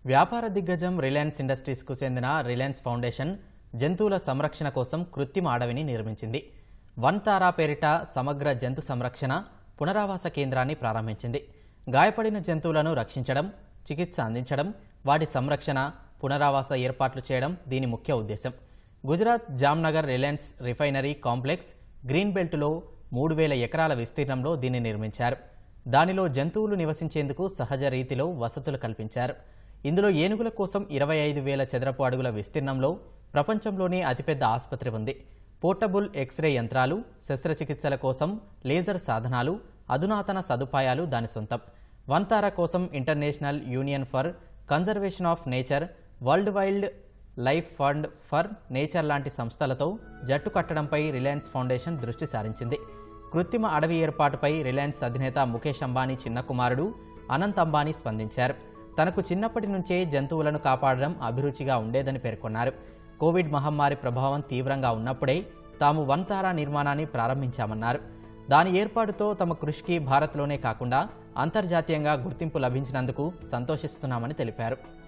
వ్యాపార దిగ్గజం రిలయన్స్ ఇండస్ట్రీస్కు చెందిన రిలయన్స్ ఫౌండేషన్ జంతువుల సంరక్షణ కోసం కృత్రిమ అడవిని నిర్మించింది వన్ తారా పేరిట సమగ్ర జంతు సంరక్షణ పునరావాస కేంద్రాన్ని ప్రారంభించింది గాయపడిన జంతువులను రక్షించడం చికిత్స అందించడం వాటి సంరక్షణ పునరావాస ఏర్పాట్లు చేయడం దీని ముఖ్య ఉద్దేశం Gujarat Jamnagar Reliance refinery complex green బెల్ట్లో మూడు వేల ఎకరాల విస్తీర్ణంలో దీన్ని నిర్మించారు దానిలో జంతువులు నివసించేందుకు సహజ రీతిలో వసతులు కల్పించారు ఇందులో ఏనుగుల కోసం ఇరవై ఐదు వేల చదరపు అడుగుల విస్తీర్ణంలో ప్రపంచంలోనే అతిపెద్ద ఆసుపత్రి ఉంది పోర్టబుల్ ఎక్స్రే యంత్రాలు శస్త్రచికిత్సల కోసం లేజర్ సాధనాలు అధునాతన సదుపాయాలు దాని సొంతం వంతారా కోసం international union for conservation of nature world wildlife fund for nature లాంటి సంస్థలతో జట్టు కట్టడంపై రిలయన్స్ ఫౌండేషన్ దృష్టి సారించింది కృత్రిమ అడవి ఏర్పాటుపై రిలయన్స్ అధినేత ముఖేష్ అంబానీ చిన్న కుమారుడు అనంత్ అంబానీ స్పందించారు తనకు చిన్నప్పటి నుంచే జంతువులను కాపాడడం అభిరుచిగా ఉండేదని పేర్కొన్నారు కోవిడ్ మహమ్మారి ప్రభావం తీవ్రంగా ఉన్నప్పుడే తాము వన్ తారా నిర్మాణాన్ని ప్రారంభించామన్నారు దాని ఏర్పాటుతో తమ కృషికి భారత్లోనే కాకుండా అంతర్జాతీయంగా గుర్తింపు లభించినందుకు సంతోషిస్తున్నామని తెలిపారు